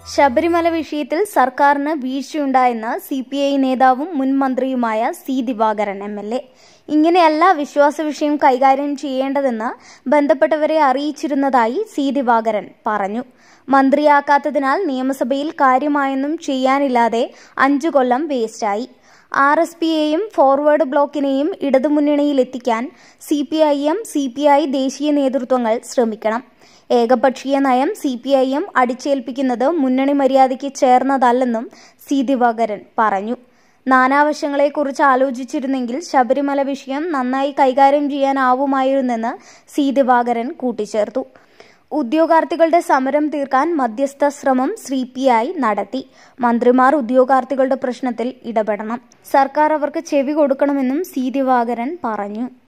ശബരിമല വിഷയത്തിൽ സർക്കാരിന് വീഴ്ചയുണ്ടായെന്ന് C P I നേതാവും മുൻ മന്ത്രിയുമായ C Divakaran M L A ഇങ്ങനെയല്ല വിശ്വാസ വിഷയം കൈകാര്യം ചെയ്യേണ്ടതെന്ന് ബന്ധപ്പെട്ടവരെ അറിയിച്ചിരുന്നതായി സി ദിവാകരൻ പറഞ്ഞു മന്ത്രിയാക്കാത്തതിനാൽ നിയമസഭയിൽ കാര്യമായൊന്നും ചെയ്യാനില്ലാതെ അഞ്ചു കൊല്ലം വേസ്റ്റായി ആർ എസ് പിയെയും ഫോർവേഡ് ബ്ലോക്കിനെയും ഇടതുമുന്നണിയിലെത്തിക്കാൻ C P I M C P I ദേശീയ നേതൃത്വങ്ങൾ ശ്രമിക്കണം ഏകപക്ഷീയ നയം സി പി ഐ എം അടിച്ചേൽപ്പിക്കുന്നത് മുന്നണി മര്യാദയ്ക്ക് ചേർന്നതല്ലെന്നും സി ദിവാകരൻ പറഞ്ഞു നാനാവശങ്ങളെക്കുറിച്ച് ആലോചിച്ചിരുന്നെങ്കിൽ ശബരിമല വിഷയം നന്നായി കൈകാര്യം ചെയ്യാനാവുമായിരുന്നെന്ന് സി ദിവാകരൻ കൂട്ടിച്ചേർത്തു ഉദ്യോഗാർത്ഥികളുടെ സമരം തീർക്കാൻ മധ്യസ്ഥ ശ്രമം സി പി ഐ നടത്തി മന്ത്രിമാർ ഉദ്യോഗാർത്ഥികളുടെ പ്രശ്നത്തിൽ ഇടപെടണം സർക്കാർ അവർക്ക് ചെവി കൊടുക്കണമെന്നും സി ദിവാകരൻ പറഞ്ഞു